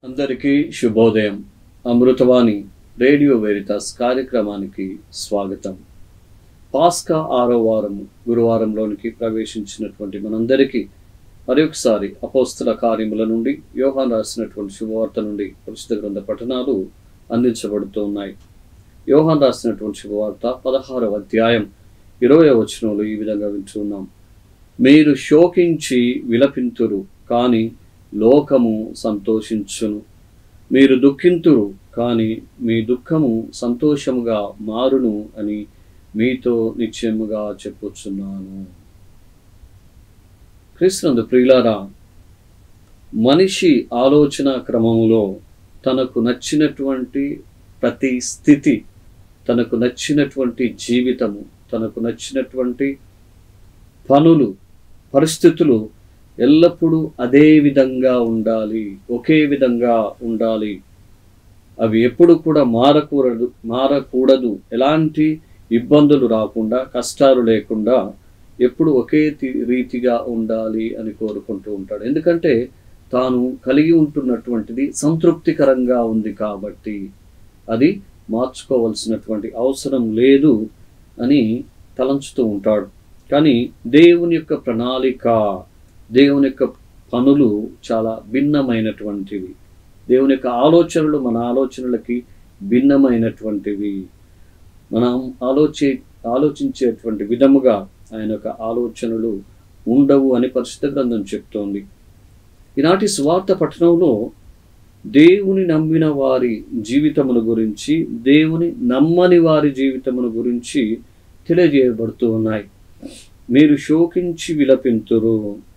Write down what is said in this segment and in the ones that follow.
అందరికీ శుభోదయం Amruthavani radio Veritas కార్యక్రమానికి స్వాగతం పాస్కా ఆరో వారం గురువారంలోనికి ప్రవేశించినటువంటి మనందరికీ మరొకసారి అపోస్తల కార్యముల నుండి యోహాన్ రాసినటువంటి శుభవార్త నుండి పరిశుద్ధ గ్రంథ పఠనాలు అందించబడుతూ ఉన్నాయి యోహాన్ రాసినటువంటి శుభవార్త పదహారవ అధ్యాయం ఇరవై వచనంలో ఈ విధంగా వింటున్నాం మీరు శోకించి విలపింతురు కానీ లోకము సంతోషించును మీరు దుఃఖింతురు కానీ మీ దుఃఖము సంతోషముగా మారును అని మీతో నిశ్చయముగా చెప్పుచున్నాను క్రీస్తునందు ప్రియులారా మనిషి ఆలోచన క్రమంలో తనకు నచ్చినటువంటి ప్రతి స్థితి తనకు నచ్చినటువంటి జీవితము తనకు నచ్చినటువంటి పనులు పరిస్థితులు ఎల్లప్పుడూ అదే విధంగా ఉండాలి ఒకే విధంగా ఉండాలి అవి ఎప్పుడు కూడా మారకూడదు మారకూడదు ఎలాంటి ఇబ్బందులు రాకుండా కష్టాలు లేకుండా ఎప్పుడు ఒకే తి- రీతిగా ఉండాలి అని కోరుకుంటూ ఉంటాడు ఎందుకంటే తాను కలిగి ఉంటున్నటువంటిది సంతృప్తికరంగా ఉంది కాబట్టి అది మార్చుకోవాల్సినటువంటి అవసరం లేదు అని తలంచుతూ ఉంటాడు కానీ దేవుని యొక్క ప్రణాళిక దేవుని యొక్క పనులు చాలా భిన్నమైనటువంటివి దేవుని యొక్క ఆలోచనలు మన ఆలోచనలకి భిన్నమైనటువంటివి మనం ఆలోచి ఆలోచించేటువంటి విధముగా ఆయన యొక్క ఆలోచనలు ఉండవు అని పరిశుద్ధ గ్రంథం చెప్తోంది ఈనాటి స్వార్థ పట్టణంలో దేవుని నమ్మిన వారి జీవితముల గురించి దేవుని నమ్మని వారి జీవితముల గురించి తెలియజేయబడుతూ ఉన్నాయి మీరు శోకించి విలపింతురు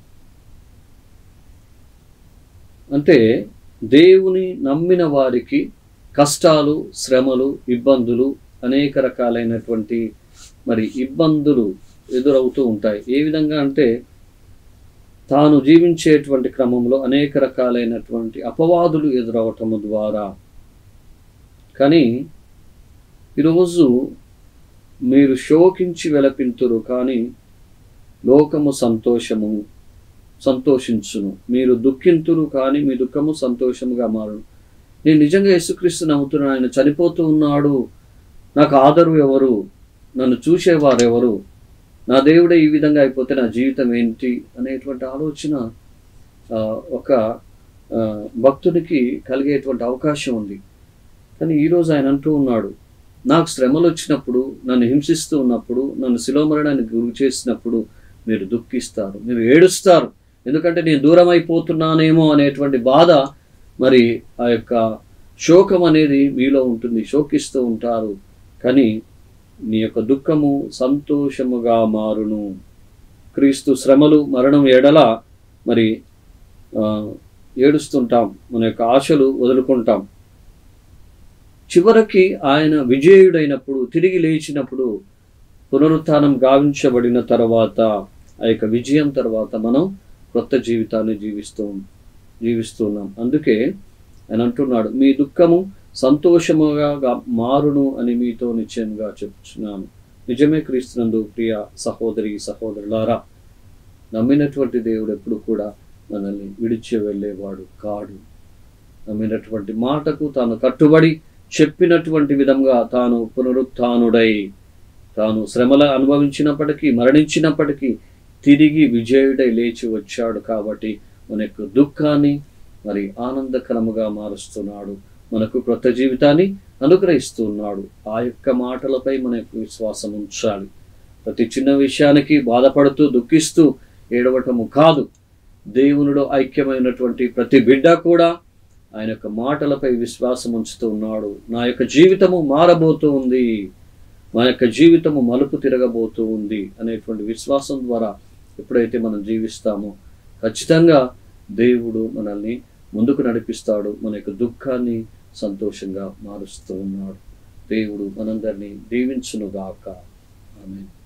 అంటే దేవుని నమ్మిన వారికి కష్టాలు శ్రమలు ఇబ్బందులు అనేక రకాలైనటువంటి మరి ఇబ్బందులు ఎదురవుతూ ఉంటాయి ఏ విధంగా అంటే తాను జీవించేటువంటి క్రమంలో అనేక రకాలైనటువంటి అపవాదులు ఎదురవటము ద్వారా కానీ ఈరోజు మీరు శోకించి వెలపింతురు కానీ లోకము సంతోషము సంతోషించును మీరు దుఃఖింతురు కానీ మీ దుఃఖము సంతోషముగా మారును నేను నిజంగా యేసుక్రీస్తు నమ్ముతున్నాను ఆయన చనిపోతూ ఉన్నాడు నాకు ఆదరు ఎవరు నన్ను చూసేవారు ఎవరు నా దేవుడే ఈ విధంగా అయిపోతే నా జీవితం ఏంటి అనేటువంటి ఆలోచన ఆ, ఒక ఆ, భక్తునికి కలిగేటువంటి అవకాశం ఉంది కానీ ఈరోజు ఆయన అంటూ ఉన్నాడు నాకు శ్రమలు వచ్చినప్పుడు నన్ను హింసిస్తూ ఉన్నప్పుడు నన్ను శిలోమరణానికి గురి చేసినప్పుడు మీరు దుఃఖిస్తారు మీరు ఏడుస్తారు ఎందుకంటే నేను దూరం అయిపోతున్నానేమో అనేటువంటి బాధ మరి ఆ యొక్క శోకం అనేది మీలో ఉంటుంది శోకిస్తూ ఉంటారు కానీ నీ యొక్క దుఃఖము సంతోషముగా మారును క్రీస్తు శ్రమలు మరణం ఎడల మరి ఆ, ఏడుస్తుంటాం మన యొక్క ఆశలు వదులుకుంటాం చివరికి ఆయన విజయుడైనప్పుడు తిరిగి లేచినప్పుడు పునరుత్థానం గావించబడిన తర్వాత ఆ యొక్క విజయం తర్వాత మనం కొత్త జీవితాన్ని జీవిస్తూ జీవిస్తున్నాం అందుకే ఆయన అంటున్నాడు మీ దుఃఖము సంతోషముగా గా- మారును అని మీతో నిశ్చయంగా చెప్తున్నాను నిజమే క్రీస్తునందు ప్రియ సహోదరి సహోదరులారా నమ్మినటువంటి దేవుడు ఎప్పుడు కూడా మనల్ని విడిచి వెళ్ళేవాడు కాడు నమ్మినటువంటి మాటకు తాను కట్టుబడి చెప్పినటువంటి విధంగా తాను పునరుత్థానుడై తాను శ్రమల అనుభవించినప్పటికీ మరణించినప్పటికీ తిరిగి విజయుడై లేచి వచ్చాడు కాబట్టి మన యొక్క దుఃఖాన్ని మరి ఆనందకరముగా మారుస్తున్నాడు మనకు క్రొత్త జీవితాన్ని అనుగ్రహిస్తున్నాడు ఆ యొక్క మాటలపై మన యొక్క విశ్వాసం ఉంచాలి ప్రతి చిన్న విషయానికి బాధపడుతూ దుఃఖిస్తూ ఏడవటము కాదు దేవునిలో ఐక్యమైనటువంటి ప్రతి బిడ్డ కూడా ఆయన యొక్క మాటలపై విశ్వాసం ఉంచుతూ ఉన్నాడు నా యొక్క జీవితము మారబోతూ ఉంది మా యొక్క జీవితము మలుపు తిరగబోతూ ఉంది అనేటువంటి విశ్వాసం ద్వారా ఎప్పుడైతే మనం జీవిస్తామో ఖచ్చితంగా దేవుడు మనల్ని ముందుకు నడిపిస్తాడు మన యొక్క దుఃఖాన్ని సంతోషంగా మారుస్తూ ఉన్నాడు దేవుడు మనందరినీ దీవించునుగాక ఆమె